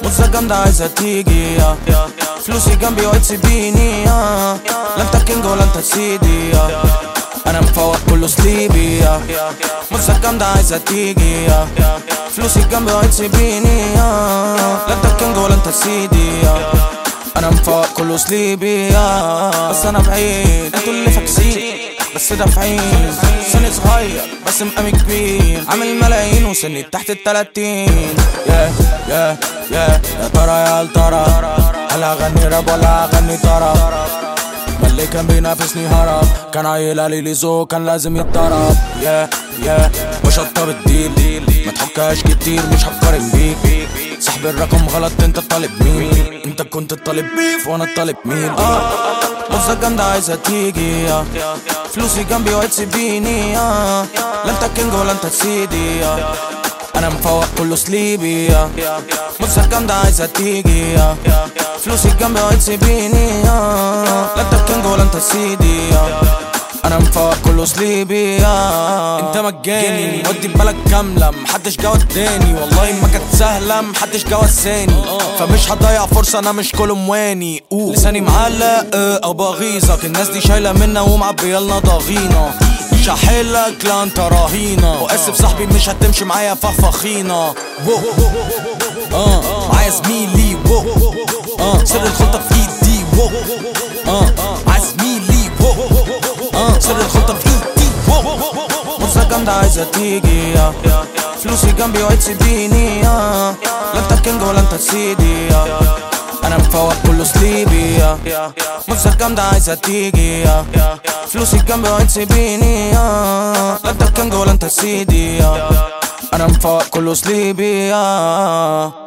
موزة جامدة عايزة تيجي يا فلوسي جنبي وعد تسيبيني يا لا انت كينج ولا انت سيدي يا انا مفوق كله سليبي يا موزة جامدة عايزة تيجي يا فلوسي جنبي وعد تسيبيني يا لا انت كينج ولا انت سيدي يا انا مفوق كله سليبي يا بس انا بعيد انتوا اللي فاكسين بس ده في عين سني صغير بس مقامي كبير عامل ملايين وسني تحت التلاتين يا يا يا يا ترى يا هل ترى هل اغني راب ولا اغني طرب ما اللي كان بينافسني هرب كان عيل قال لي ذوق كان لازم يتضرب يا يا وشطب الديل ما تحكاش كتير مش هقارن بيك صاحب الرقم غلط انت طالب مين انت كنت طالب بيف وانا طالب مين اه موزة جامدة عايزة تيجي يا فلوسي جنبي وعد تسيبيني يا لا انت كينج ولا انت سيدي يا انا مفوق كله سليبي يا موزة جامدة عايزة تيجي يا فلوسي جنبي وعد تسيبيني يا لا انت كينج ولا انت سيدي يا انا مفوق كله سليبي يا انت مجاني ودي ببالك كاملة محدش جوى التاني والله ما كانت سهلة محدش جوى الثاني فمش هضيع فرصة انا مش كل مواني أوه. لساني معلق اه، او بغيظك الناس دي شايلة منا ومعبيالنا ضغينة مش هحلك لا انت رهينة واسف صاحبي مش هتمشي معايا فخفخينة وو. اه معايا زميلي وو. اه سر الخلطة في ايدي وو. اه معايا زميلي وو. اه سر الخلطة في ايدي موزة جامدة عايزة تيجي يا فلوسي جنبي وعد تسيبيني يا لا انت كينج ولا انت سيدي يا انا مفوق كله سليبي يا موزة جامدة عايزة تيجي يا فلوسي جنبي وعد تسيبيني يا لا انت كينج ولا انت سيدي يا انا مفوق كله سليبي يا